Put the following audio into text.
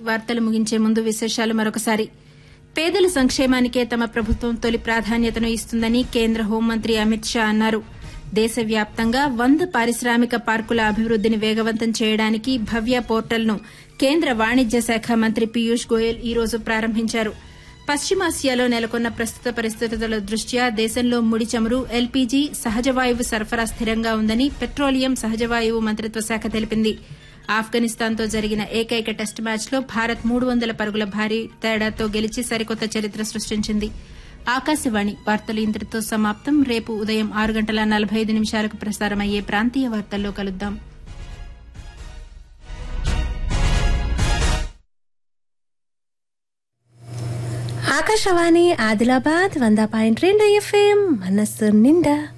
వార్తలు ముగించే ముందు విశేషాలు మరొకసారి పేదల సంక్షేమానికే తమ ప్రభుత్వం తొలి ప్రాధాన్యతను ఇస్తుందని కేంద్ర హోంమంత్రి అమిత్ షా అన్నారు దేశవ్యాప్తంగా వంద పారిశ్రామిక పార్కుల అభివృద్దిని వేగవంతం చేయడానికి భవ్య పోర్టల్ను కేంద్ర వాణిజ్య శాఖ మంత్రి పీయూష్ గోయల్ ఈ రోజు ప్రారంభించారు పశ్చిమాసియాలో నెలకొన్న ప్రస్తుత పరిస్థితుల దృష్ట్యా దేశంలో ముడి చమురు ఎల్పీజీ సహజవాయువు సరఫరా స్థిరంగా ఉందని పెట్రోలియం సహజవాయువు మంత్రిత్వ శాఖ తెలిపింది ఆఫ్ఘనిస్తాన్తో జరిగిన ఏకైక టెస్టు మ్యాచ్లో భారత్ మూడు వందల పరుగుల భారీ తేడాతో గెలిచి సరికొత్త చరిత్ర సృష్టించింది ఆకాశవాణి వార్తలు ఇంతటితో సమాప్తం రేపు ఉదయం ఆరు గంటల నలభై ఐదు నిమిషాలకు ప్రసారమయ్యే ప్రాంతీయ వార్తల్లో కలుద్దాం ఆకాశవాణి ఆదిలాబాద్ వంద పాయింట్ రెండు ఎఫ్ఎం మనస్సు నిండా